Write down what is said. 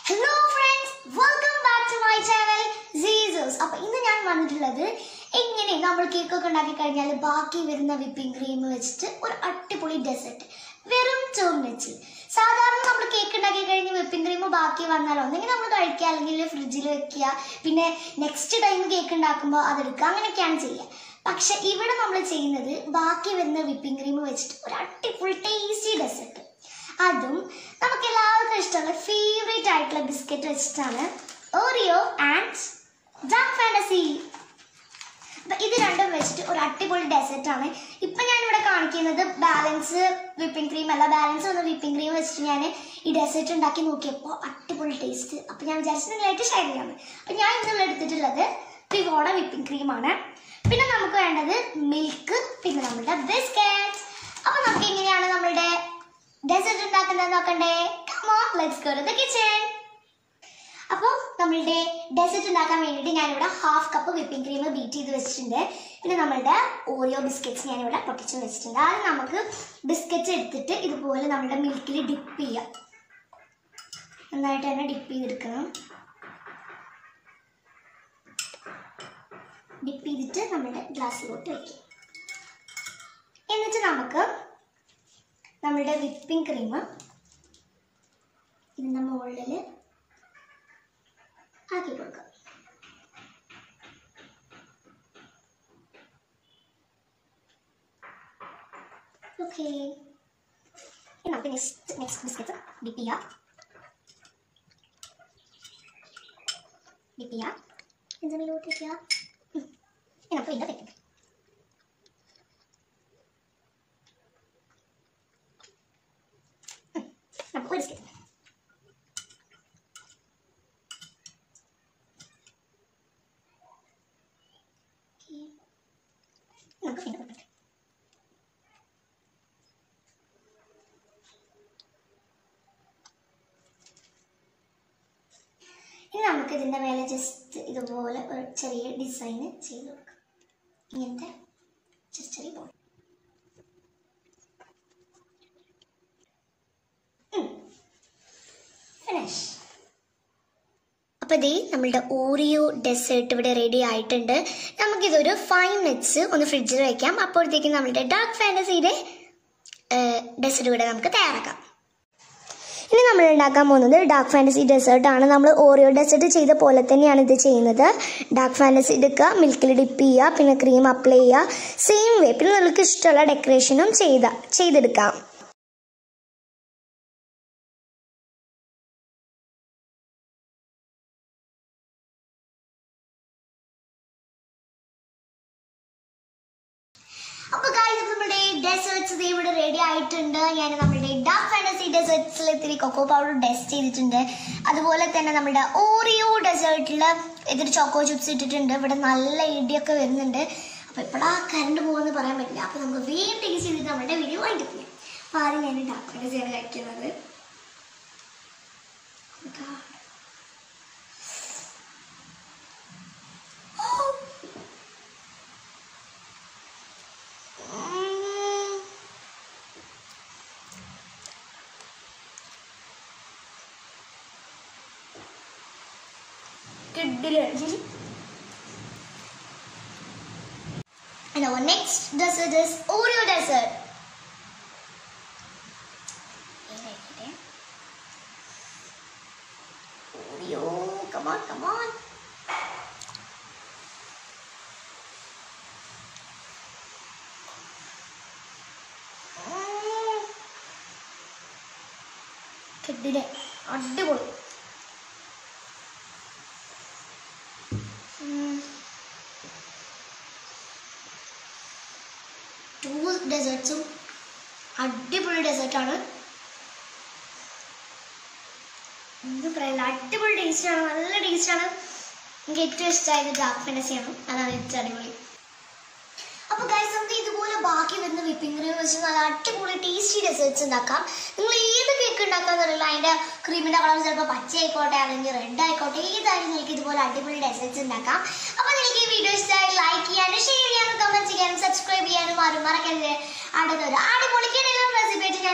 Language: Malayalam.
Hello friends welcome back to my channel സീസേഴ്സ് അപ്പൊ ഇന്ന് ഞാൻ വന്നിട്ടുള്ളത് എങ്ങനെ നമ്മൾ കേക്ക് ഒക്കെ ഉണ്ടാക്കി കഴിഞ്ഞാൽ ബാക്കി വരുന്ന വിപ്പിംഗ് ക്രീം വെച്ചിട്ട് ഒരു അടിപൊളി ഡെസേർട്ട് വെറും ചോറിന് വെച്ച് സാധാരണ നമ്മൾ കേക്ക് ഉണ്ടാക്കി കഴിഞ്ഞ് വിപ്പിംഗ് ക്രീം ബാക്കി വന്നാൽ ഒന്നെങ്കിൽ നമ്മൾ കഴിക്കുക അല്ലെങ്കിൽ ഫ്രിഡ്ജിൽ വെക്കുക പിന്നെ നെക്സ്റ്റ് ടൈം കേക്ക് ഉണ്ടാക്കുമ്പോൾ അതെടുക്കുക അങ്ങനെയൊക്കെയാണ് ചെയ്യുക പക്ഷെ ഇവിടെ നമ്മൾ ചെയ്യുന്നത് ബാക്കി വരുന്ന വിപ്പിംഗ് ക്രീം വെച്ചിട്ട് ഒരു അടിപൊളി ടേസ്റ്റി ഡെസേർട്ട് അതും നമുക്ക് എല്ലാവർക്കും ഇഷ്ടമുള്ള ഫേവറേറ്റ് ആയിട്ടുള്ള ബിസ്ക്കറ്റ് വെച്ചിട്ടാണ് ഓറിയോ ആൻഡ് ഡാർക്ക് ഫാൻറ്റസി അപ്പൊ ഇത് രണ്ടും വെച്ചിട്ട് ഒരു അടിപൊളി ഡെസേർട്ട് ആണ് ഇപ്പൊ ഞാൻ ഇവിടെ കാണിക്കുന്നത് ബാലൻസ് വിപ്പിംഗ് ക്രീം അല്ല ബാലൻസ് വന്ന വിപ്പിംഗ് ക്രീം വെച്ചിട്ട് ഞാൻ ഈ ഡെസേർട്ട് ഉണ്ടാക്കി നോക്കിയപ്പോൾ അടിപൊളി ടേസ്റ്റ് അപ്പൊ ഞാൻ വിചാരിച്ചു നിങ്ങളായിട്ട് ഷെയർ ചെയ്യാമെന്ന് അപ്പൊ ഞാൻ ഇന്നുള്ള എടുത്തിട്ടുള്ളത് പിവോണ വിപ്പിംഗ് ക്രീം ആണ് പിന്നെ നമുക്ക് വേണ്ടത് മിൽക്ക് പിന്നെ നമ്മുടെ ബിസ്ക്കറ്റ് അപ്പൊ നമുക്ക് എങ്ങനെയാണ് നമ്മളുടെ ഡെസേർട്ട് ഉണ്ടാക്കുന്നത് നോക്കണ്ടേ come on let's go to the kitchen അപ്പോൾ നമ്മളുടെ ഡെസേർട്ട് ഉണ്ടാക്കാൻ വേണ്ടിയിട്ട് ഞാനിവിടെ half cup whipping cream beat ചെയ്ത് വെച്ചിട്ടുണ്ട് പിന്നെ നമ്മളുടെ ഓറിയോ ബിസ്ക്കറ്റ്സ് ഞാനിവിടെ പൊട്ടിച്ച് വെച്ചിട്ടുണ്ട് ആദ്യം നമുക്ക് ബിസ്ക്കറ്റ്സ് എടുത്തിട്ട് ഇതുപോലെ നമ്മുടെ മിൽക്കിൽ ഡിപ്പ് ചെയ്യാം നന്നായിട്ട് തന്നെ ഡിപ്പ് ചെയ്തെടുക്കണം ഡിപ്പ് ചെയ്തിട്ട് നമ്മുടെ ഗ്ലാസ്സിലോട്ട് വയ്ക്കും എന്നിട്ട് നമുക്ക് നമ്മുടെ വിപ്പിംഗ് ക്രീം ഇതിൻ്റെ മുകളിൽ ആക്കി കൊടുക്കാം ഓക്കെ നമുക്ക് നെക്സ്റ്റ് നെക്സ്റ്റ് ബിസ്ക്കറ്റ് ഡിപ്പ് ചെയ്യാം ഡിപ്പ് ചെയ്യാം എന്തെങ്കിലോട്ട് വയ്ക്കുക ഉം. ഇനി നമുക്ക് ഇതിൻ്റെ വെക്കാം നമുക്ക് ഒരു ബിസ്ക്കറ്റ് ഓക്കെ നമുക്ക് പിന്നെ കൊടുക്കട്ടെ ഇനി നമുക്ക് ഇതിൻ്റെ മേലെ ജസ്റ്റ് ഇതുപോലെ ഒരു ചെറിയ ഡിസൈൻ ചെയ്ത് കൊടുക്കാം ഇങ്ങനത്തെ ചെറിയ ചെറിയ ബോൾ ഫിനിഷ് അപ്പോൾ ഇതേ നമ്മളുടെ ഓറിയോ ഡെസേർട്ട് ഇവിടെ റെഡി ആയിട്ടുണ്ട് നമുക്കിതൊരു ഫൈവ് മിനിറ്റ്സ് ഒന്ന് ഫ്രിഡ്ജിൽ വയ്ക്കാം അപ്പോഴത്തേക്കും നമ്മളുടെ ഡാർക്ക് ഫാൻറ്റസിയുടെ ഡെസേർട്ട് ഇവിടെ നമുക്ക് തയ്യാറാക്കാം ഇനി നമ്മൾ ഉണ്ടാക്കാൻ പോകുന്നത് ഡാർക്ക് ഫാൻറ്റസി ഡെസേർട്ട് ആണ് നമ്മൾ ഓറിയോ ഡെസേർട്ട് ചെയ്ത പോലെ തന്നെയാണ് ഇത് ചെയ്യുന്നത് ഡാർക്ക് ഫാൻറ്റസി എടുക്കുക മിൽക്കിൽ ഡിപ്പ് ചെയ്യുക പിന്നെ ക്രീം അപ്ലൈ ചെയ്യുക സെയിം വേ പിന്നെ നിങ്ങൾക്ക് ഇഷ്ടമുള്ള ഡെക്കറേഷനും ചെയ്ത ചെയ്തെടുക്കാം അപ്പൊ ഗായ്സ് നമ്മുടെ ഡെസേർട്സ് ഇവിടെ റെഡി ആയിട്ടുണ്ട് ഞാൻ നമ്മുടെ ഡാർക്ക് ഫാൻറ്റസി ഡെസേർട്സിൽ ഇത്തിരി കൊക്കോ പൗഡർ ടെസ്റ്റ് ചെയ്തിട്ടുണ്ട് അതുപോലെ തന്നെ നമ്മുടെ ഓറിയോ ഡെസേർട്ടിൽ ഇതിൽ ചോക്കോ ചിപ്സ് ഇട്ടിട്ടുണ്ട് ഇവിടെ നല്ല ഇടിയൊക്കെ വരുന്നുണ്ട് അപ്പൊ എപ്പോഴാ കറണ്ട് പോകുമെന്ന് പറയാൻ പറ്റില്ല അപ്പൊ നമുക്ക് വേഗം ടേസ്റ്റ് ചെയ്തിട്ട് നമ്മുടെ വീഡിയോ വൈൻഡ് ചെയ്യാം അപ്പൊ ആദ്യം ഞാൻ ഡാർക്ക് ഫാൻറ്റസിയാണ് കഴിക്കുന്നത് Oh my God. Oh. Mm. കിഡില് And our next dessert is Oreo dessert. Oreo, come on, come on. Mm. കിഡില് അടിപൊളി ടൂ ഡെസേർട്സും അടിപൊളി ഡെസേർട്ടാണ് എന്ത് പറയില്ല അടിപൊളി ടേസ്റ്റാണ് നല്ല ടേസ്റ്റാണ് എനിക്ക് ഏറ്റവും ഇഷ്ടമായത് ഡാർക്ക് ഫാൻറ്റസിയാണ് അതാണ് ഏറ്റവും അടിപൊളി അപ്പൊ ഗൈസ് നമുക്ക് ഇതുപോലെ ബാക്കി വരുന്ന വിപ്പിംഗ് ക്രീം വെച്ച് നല്ല അടിപൊളി ടേസ്റ്റി ഡെസേർട്സ് ഉണ്ടാക്കാം നിങ്ങൾ ഏത് കേക്ക് ഉണ്ടാക്കാന്ന് അറിയില്ല അതിന്റെ ക്രീമിന്റെ കളർ ചിലപ്പോൾ പച്ച ആയിക്കോട്ടെ അല്ലെങ്കിൽ റെഡ് ആയിക്കോട്ടെ ഏതായാലും നിങ്ങൾക്ക് ഇതുപോലെ അടിപൊളി ഡെസേർട്സ് ഉണ്ടാക്കാം അപ്പൊ നിങ്ങൾക്ക് ഈ വീഡിയോ ഇഷ്ടമായി ലൈക്ക് ചെയ്യാനും ഷെയർ ചെയ്യാനും കമന്റ് ചെയ്യാനും സബ്സ്ക്രൈബ് ചെയ്യാനും ആരും മറക്കരുത് അടുത്തൊരു അടിപൊളി കിടലും റെസിപ്പി ആയിട്ട് ഞാൻ